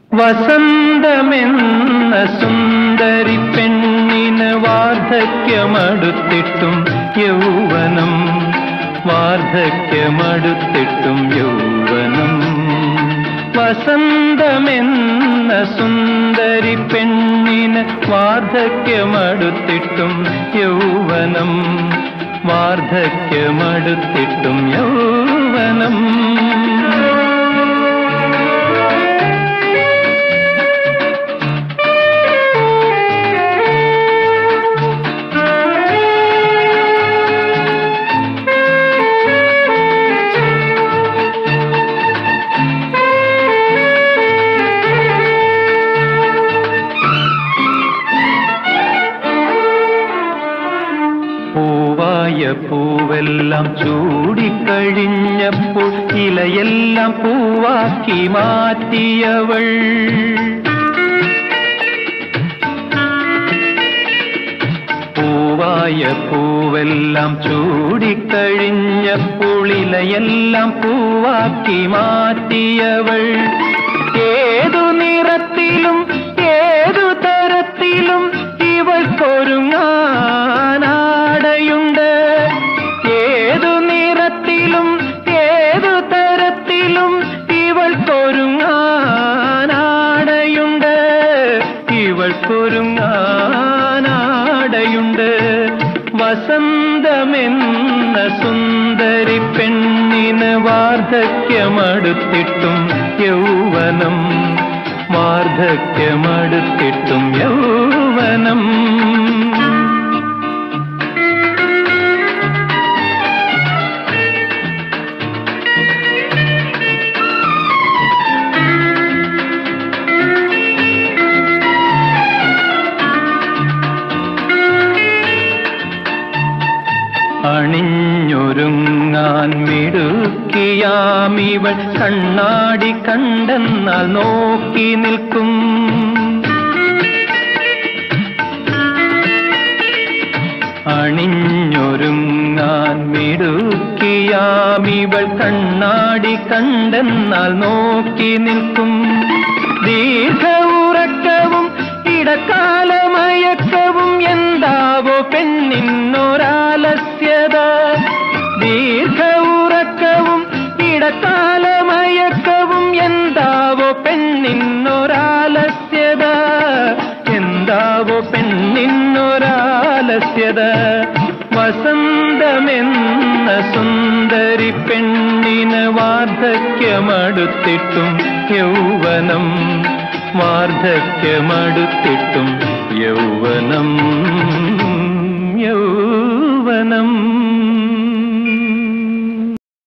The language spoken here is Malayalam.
വസന്തമെന്ന സുന്ദരി പെണ്ണിന് വാർദ്ധക്യമടുത്തിട്ടും യൗവനം വാർദ്ധക്യമടുത്തിട്ടും യൗവനം വസന്തമെന്ന സുന്ദരി പെണ്ണിന് വാർദ്ധക്യമടുത്തിട്ടും യൗവനം വാർദ്ധക്യമടുത്തിട്ടും യൗവനം പൂവായ പൂവെല്ലാം ചൂടിക്കഴിഞ്ഞപ്പോൾ ഇലയെല്ലാം പൂവാക്കി മാറ്റിയവൾ പൂവായ പൂവെല്ലാം ചൂടിക്കഴിഞ്ഞപ്പോൾ ഇലയെല്ലാം പൂവാക്കി മാറ്റിയവൾ ഏതു നിറത്തിലും ഏതു തരത്തിലും ഇവൾക്കൊരുങ്ങാനാടയുണ്ട് ഏതു നിറത്തിലും ഏതു തരത്തിലും ഇവൾക്കൊരുങ്ങാനാടയുണ്ട് ഇവൾക്കൊരുങ്ങാനാടയുണ്ട് വസന്തമെന്ന സുന്ദരി പെണ്ണിന് വാർദ്ധക്യമടുത്തിട്ടും യൗവനം വാർദ്ധക്യമടുത്തിട്ടും യൗവനം അണിഞ്ഞൊരുങ്ങാൻ മിടുക്കിയാമിവൾ കണ്ണാടി കണ്ടെന്നാൽ നോക്കി നിൽക്കും അണിഞ്ഞൊരുങ്ങാൻ മിടുക്കിയാമിവൾ കണ്ണാടി കണ്ടെന്നാൽ നോക്കി നിൽക്കും ദീർഘ ഉറക്കവും ഇടക്കാലമയക്കവും എന്താവോ പെണ്ണിന്നൊരാലസ്യത ദീർഘ ഉറക്കവും ഇടക്കാലമയക്കവും എന്താവോ പെണ്ണിന്നൊരാലസ്യത എന്താവോ പെണ്ണിന്നൊരാലസ്യത വസന്തമെന്ന സുന്ദരി പെണ്ണിന് വാർദ്ധക്യമടുത്തിട്ടും യൗവനം വാർദ്ധക്യമടുത്തിട്ടും യൗവനം